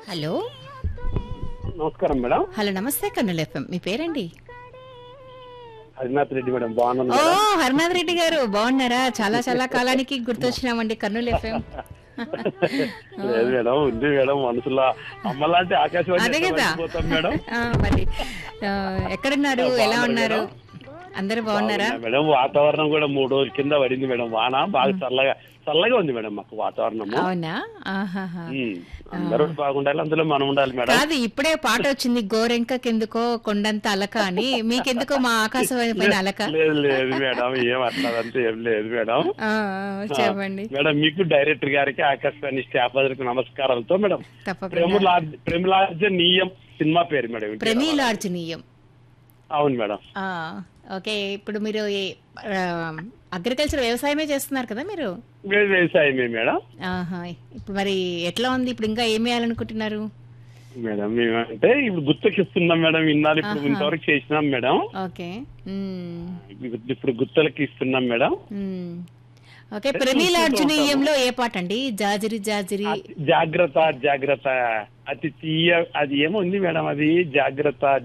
Hello నమస్కారం madam hello నమస్తే కన్నుల ఎఫ్ఎం మీ పేరండి హరినాథ్ రెడ్డి మేడం బాగున్నాను ఓ మేడం హరినాథ్ రెడ్డి గారు బాగున్నారా చాలా చాలా కాలానికి గుర్తొచ్చినామండి కర్నూలు ఎఫ్ఎం లేదు మేడం ఉంది మేడం మనసులో అమ్మలాంటి ఆకాశవాణి అదే ఎట్లా కదా మర్చిపోతాం మేడం ఆ, మరి ఆ, ఎక్కడున్నారు ఎలా ఉన్నారు అందరు బాగున్నారా బాగున్నా మేడం వాతావరణం కూడా మూడు రోజుల కింద పడింది మేడం వాన బాగా చల్లగా చల్లగా ఉంది మేడం మాకు వాతావరణము అవునా ఆహాహా. ఉమ్, అందరూ బాగుండాలి అందులో మనం ఉండాలి మేడం కాదు ఇప్పుడే పాట వచ్చింది గోరెంకకెందుకో కొండంత అలక అని మీకెందుకో మా ఆకాశవాణి పైన అలక లేదు లేదు మేడం ఏం అట్లాదంటే ఏం లేదు మేడం ఆ, చెప్పండి మేడం మీకు డైరెక్టర్ గారికి ఆకాశవాణి స్టాఫ్ అందరికి నమస్కారాలతో మేడం తప్పకుండా ప్రేమలార్జ ప్రేమలార్జ నీయం సినిమా పేరు మేడం ఇంటి ప్రమీలార్జునీయం అవును మేడం ఆ, ఓకే ఇప్పుడు మీరు అగ్రికల్చర్ వ్యవసాయమే చేస్తున్నారు కదా మీరు వే- వ్యవసాయమే మేడం ఆహా ఇప్పుడు మరి ఎట్లా ఉంది ఇప్పుడు ఇంకా ఏం వేయాలనుకుంటున్నారు మేడం మేమంటే ఇప్పుడు గుత్తకి మేడం ఇన్నాళ్ళు ఇప్పుడు ఆహా. ఇంతవరకు చేసినాం మేడం ఓకే మ్మ్. ఇప్పుడు- ఇప్పుడు గుత్తలకి ఇస్తున్నాం మేడం మ్మ్. ఓకే ప్రమీలార్జునీయంలో ఏ పాట అండి జాజిరి జాజిరి అతి- జాగ్రత్త జాగ్రత్త అతి తీయ అది ఏమో ఉంది మేడం అది జాగ్రత్త